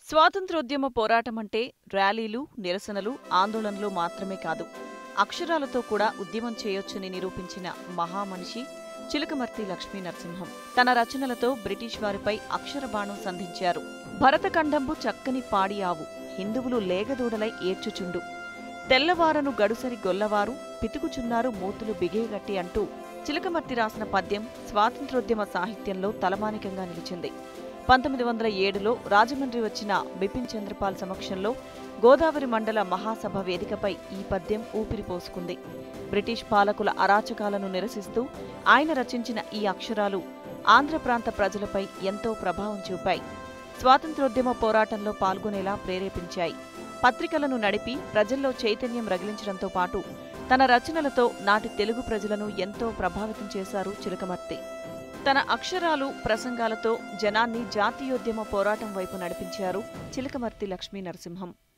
స్వాతంత్రోద్యమ పోరాటం అంటే ర్యాలీలు నిరసనలు ఆందోళనలు మాత్రమే కాదు అక్షరాలతో కూడా ఉద్యమం చేయొచ్చని నిరూపించిన మహామనిషి చిలకమర్తి లక్ష్మీ నరసింహం తన రచనలతో బ్రిటిష్ వారిపై అక్షర బాణం సంధించారు భరతఖండంబు చక్కని పాడి ఆవు హిందువులు లేగదూడలై ఏడ్చుచుండు తెల్లవారను గడుసరి గొల్లవారు పితుకుచున్నారు మూతులు బిగేగట్టి అంటూ చిలకమర్తి రాసిన పద్యం స్వాతంత్రోద్యమ సాహిత్యంలో తలమానికంగా నిలిచింది పంతొమ్మిది వందల ఏడులో రాజమండ్రి వచ్చిన బిపిన్ చంద్రపాల్ సమక్షంలో గోదావరి మండల మహాసభ వేదికపై ఈ పద్యం ఊపిరి పోసుకుంది బ్రిటిష్ పాలకుల అరాచకాలను నిరసిస్తూ ఆయన రచించిన ఈ అక్షరాలు ఆంధ్ర ప్రాంత ప్రజలపై ఎంతో ప్రభావం చూపాయి స్వాతంత్రోద్యమ పోరాటంలో పాల్గొనేలా ప్రేరేపించాయి పత్రికలను నడిపి ప్రజల్లో చైతన్యం రగిలించడంతో పాటు తన రచనలతో నాటి తెలుగు ప్రజలను ఎంతో ప్రభావితం చేశారు చిలకమర్తి తన అక్షరాలు ప్రసంగాలతో జనాన్ని జాతీయోద్యమ పోరాటం వైపు నడిపించారు చిలకమర్తి లక్ష్మీ నరసింహం